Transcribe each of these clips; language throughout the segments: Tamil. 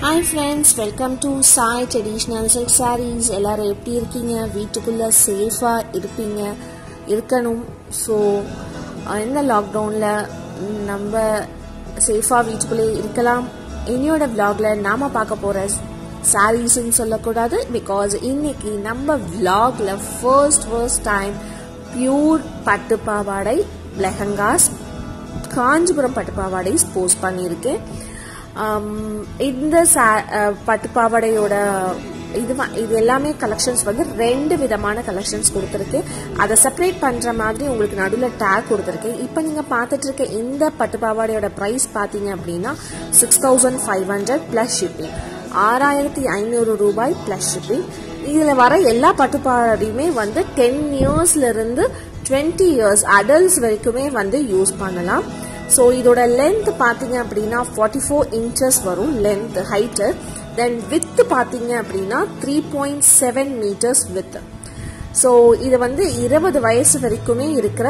hi friends welcome to Sai traditional silk saris எல்லாரும் எப்படி இருக்கீங்க வீட்டுக்குள்ளே சேஃபாக இருப்பீங்க இருக்கணும் ஸோ இந்த லாக்டவுனில் நம்ம சேஃபாக வீட்டுக்குள்ளே இருக்கலாம் என்னையோட vlogல நாம பார்க்க போகிற சாரீஸ்ன்னு சொல்லக்கூடாது பிகாஸ் இன்னைக்கு நம்ம vlogல ஃபர்ஸ்ட் ஃபர்ஸ்ட் டைம் பியூர் பட்டு பாவாடை லெஹங்காஸ் காஞ்சிபுரம் பட்டு பாவாடைஸ் போஸ்ட் பண்ணியிருக்கேன் ஆம், இந்த சா- அஹ், பட்டு பாவாடையோட இது வ- இது எல்லாமே கலெக்ஷன்ஸ் வந்து ரெண்டு விதமான கலெக்ஷன்ஸ் கொடுத்துருக்கேன் அதை செப்பரேட் பண்ற மாதிரி உங்களுக்கு நடுவில் டேக் கொடுத்துருக்கேன் இப்போ நீங்க பார்த்துட்டு இருக்க இந்த பட்டு பாவாடையோட ப்ரைஸ் பார்த்தீங்க அப்படின்னா six thousand five hundred plus shipping ஆறாயிரத்தி ஐநூறு ரூபாய் பிளஸ் ஷிப்பிங் இதுல வர எல்லா பட்டு பாவாடையுமே வந்து டென் இயர்ஸ்ல இருந்து டுவெண்ட்டி இயர்ஸ் அடல்ட்ஸ் வரைக்குமே வந்து யூஸ் பண்ணலாம் ஸோ இதோட லென்த் பார்த்தீங்க அப்படின்னா ஃபார்ட்டி ஃபோர் இன்ச்சஸ் வரும் லென்த் ஹைட்டு தென் வித் பார்த்தீங்க அப்படின்னா three point seven metres width so இது வந்து இருபது வயசு வரைக்குமே இருக்கிற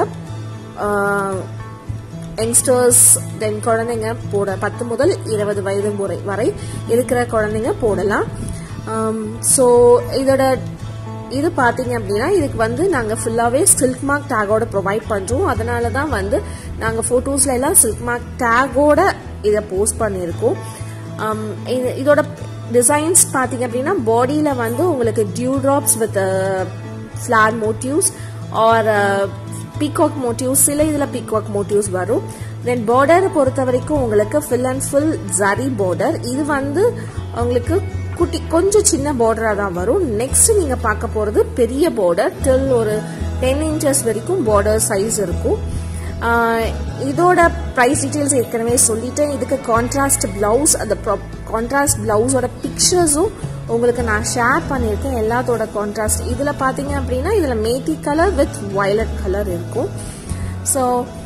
யங்ஸ்டர்ஸ் தென் குழந்தைங்க போட பத்து முதல் இருபது வயது முறை வரை இருக்கிற குழந்தைங்க போடலாம் ஸோ இதோட இது பார்த்தீங்க அப்படின்னா இதுக்கு வந்து நாங்கள் ஃபுல்லாகவே சில்க் மார்க் டேகோட ப்ரொவைட் பண்ணுறோம் அதனால தான் வந்து நாங்கள் ஃபோட்டோஸ்ல எல்லாம் சில்க் மார்க் டேகோட இதை போஸ்ட் பண்ணியிருக்கோம் Um, இது- இதோட டிசைன்ஸ் பார்த்தீங்க அப்படின்னா பாடியில் வந்து உங்களுக்கு dew drops with floral motifs or peacock motifs சில இதில் பீகாக் மோட்டிவ்ஸ் வரும் தென் பார்டரை பொறுத்த வரைக்கும் உங்களுக்கு full and full zari border இது வந்து உங்களுக்கு குட்டி கொஞ்சம் சின்ன பார்டராக தான் வரும் நெக்ஸ்ட் நீங்கள் பார்க்க போகிறது பெரிய பார்டர் டில் ஒரு டென் இன்ச்சஸ் வரைக்கும் பார்டர் சைஸ் இருக்கும் ஆஹ் இதோட ப்ரைஸ் டீட்டெயில்ஸ் ஏற்கனவே சொல்லிட்டேன் இதுக்கு கான்ட்ராஸ்ட் பிளவுஸ் அந்த கான்ட்ராஸ்ட் பிளவுஸோட பிக்சர்ஸும் உங்களுக்கு நான் ஷேர் பண்ணியிருக்கேன் எல்லாத்தோட கான்ட்ராஸ்ட் இதில் பார்த்தீங்க அப்படின்னா இதில் methi colour with violet colour இருக்கும் ஸோ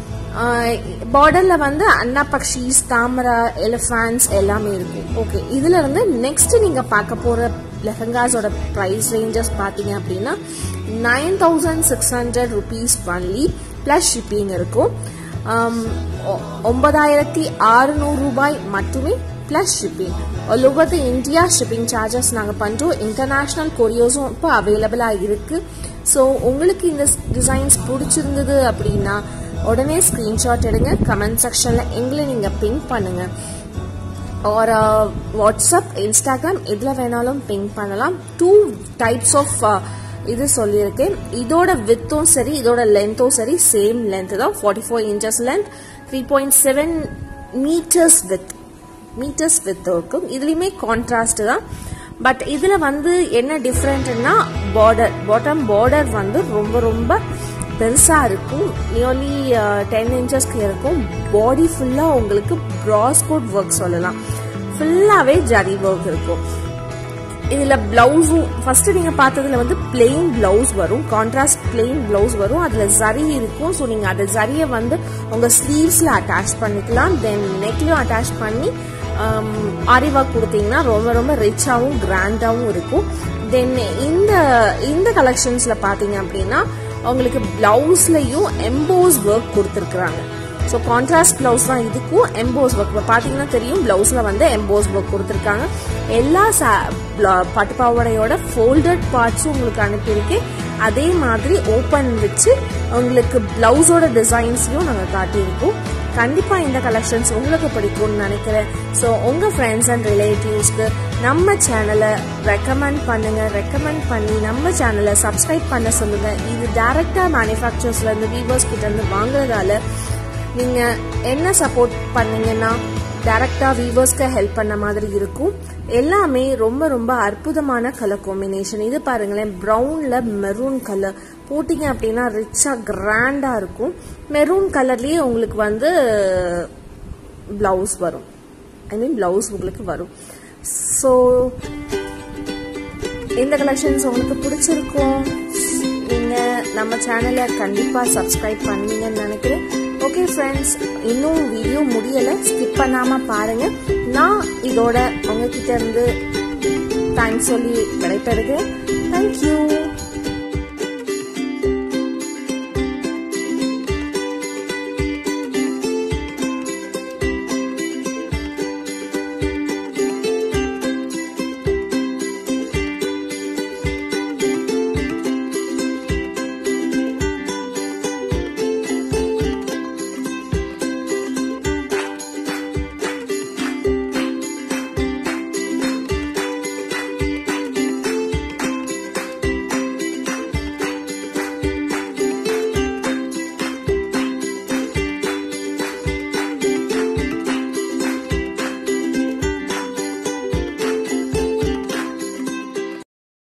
பார்டரில் வந்து அன்னா பக்ஷிஸ் தாமரை எலிஃபேண்ட்ஸ் எல்லாமே இருக்கும் ஓகே இதுல இருந்து நெக்ஸ்ட் நீங்கள் பார்க்க போகிற லெஹங்காஸோட ப்ரைஸ் ரேஞ்சஸ் பார்த்தீங்க அப்படின்னா nine thousand six hundred rupees only plus shipping இருக்கும் ஆம், ஒ- ஒன்பதாயிரத்தி அறுநூறு ரூபாய் மட்டுமே plus shipping all over the India shipping charges நாங்கள் பண்ணுறோம் இன்டர்நேஷ்னல் கொரியர்ஸும் இப்போ அவைலபிளாக இருக்குது ஸோ உங்களுக்கு இந்த டிசைன்ஸ் பிடிச்சிருந்தது அப்படின்னா உடனே ஸ்க்ரீன்ஷாட் எடுங்க கமெண்ட் செக்ஷனில் எங்களை நீங்கள் பிங்க் பண்ணுங்கள் ஒரு வாட்ஸ்அப் இன்ஸ்டாகிராம் எதில் வேணாலும் பிங்க் பண்ணலாம் டூ டைப்ஸ் ஆஃப் இது சொல்லியிருக்கேன் இதோட வித்தும் சரி இதோட லென்த்தும் சரி சேம் லென்த் தான் forty four inches length three point seven metres width metres width இருக்கும் இதுலேயுமே கான்ட்ராஸ்ட் தான் பட் இதில் வந்து என்ன டிஃப்ரெண்ட்னா பார்டர் பாட்டம் பார்டர் வந்து ரொம்ப ரொம்ப பெருசாக இருக்கும் நியர்லி டென் இன்ச்சஸ்க்கு இருக்கும் பாடி ஃபுல்லாக உங்களுக்கு ப்ராஸ்கோட் ஒர்க் சொல்லலாம் ஃபுல்லாகவே ஜரி ஒர்க் இருக்கும் இதில் பிளவுஸும் ஃபர்ஸ்ட் நீங்கள் பார்த்ததுல வந்து பிளெயின் பிளவுஸ் வரும் கான்ட்ராஸ்ட் பிளெயின் பிளவுஸ் வரும் அதில் ஜரி இருக்கும் ஸோ நீங்கள் அந்த ஜரியை வந்து உங்கள் ஸ்லீவ்ஸில் அட்டாச் பண்ணிக்கலாம் தென் நெக்லையும் அட்டாச் பண்ணி ஆரி ஒர்க் கொடுத்தீங்கன்னா ரொம்ப ரொம்ப ரிச்சாகவும் கிராண்டாகவும் இருக்கும் தென் இந்த இந்த கலெக்ஷன்ஸில் பார்த்தீங்க அப்படின்னா உங்களுக்கு பிளவுஸ்லையும் எம்போஸ் ஒர்க் கொடுத்துருக்குறாங்க ஸோ கான்ட்ராஸ்ட் பிளவுஸ் தான் இதுக்கும் எம்போஸ் ஒர்க் இப்போ பார்த்தீங்கன்னா தெரியும் பிளவுஸில் வந்து எம்போஸ் ஒர்க் கொடுத்துருக்காங்க எல்லா சா bla- பட்டு பாவாடையோட ஃபோல்டட் பார்ட்ஸும் உங்களுக்கு அனுப்பியிருக்கேன் அதே மாதிரி ஓப்பன் வச்சு உங்களுக்கு பிளவுஸோட டிசைன்ஸையும் நாங்கள் காட்டியிருக்கோம் கண்டிப்பாக இந்த கலெக்ஷன்ஸ் உங்களுக்கு பிடிக்கும்னு நினைக்கிறேன் ஸோ உங்கள் ஃப்ரெண்ட்ஸ் அண்ட் ரிலேட்டிவ்ஸ்க்கு நம்ம சேனலை ரெக்கமெண்ட் பண்ணுங்க ரெக்கமெண்ட் பண்ணி நம்ம சேனலை சப்ஸ்கிரைப் பண்ண சொல்லுங்க இது டைரக்டாக மேனுஃபேக்சர்ஸ்லேருந்து வீவர்ஸ் கிட்ட இருந்து வாங்குறதால நீங்க என்ன சப்போர்ட் பண்ணீங்கன்னா டைரக்டா வீவர்ஸ்க்கு ஹெல்ப் பண்ண மாதிரி இருக்கும் எல்லாமே ரொம்ப ரொம்ப அற்புதமான கலர் காம்பினேஷன் இது பாருங்களேன் ப்ரௌன்ல மெரூன் கலர் போட்டிங்க அப்படின்னா ரிச்சா கிராண்டா இருக்கும் மெரூன் கலர்லயே உங்களுக்கு வந்து பிளவுஸ் வரும் ஐ மீன் பிளவுஸ் உங்களுக்கு வரும் ஸோ இந்த கலெக்ஷன்ஸ் உங்களுக்கு பிடிச்சிருக்கும் நீங்க நம்ம சேனலை கண்டிப்பா சப்ஸ்கிரைப் பண்ணுவீங்கன்னு நினைக்கிறேன் ஓகே ஃப்ரெண்ட்ஸ் இன்னும் வீடியோ முடியல ஸ்கிப் பண்ணாம பாருங்க நான் இதோட உங்ககிட்ட இருந்து தேங்க்ஸ் சொல்லி விடைபெறுகிறேன் தேங்க்யூ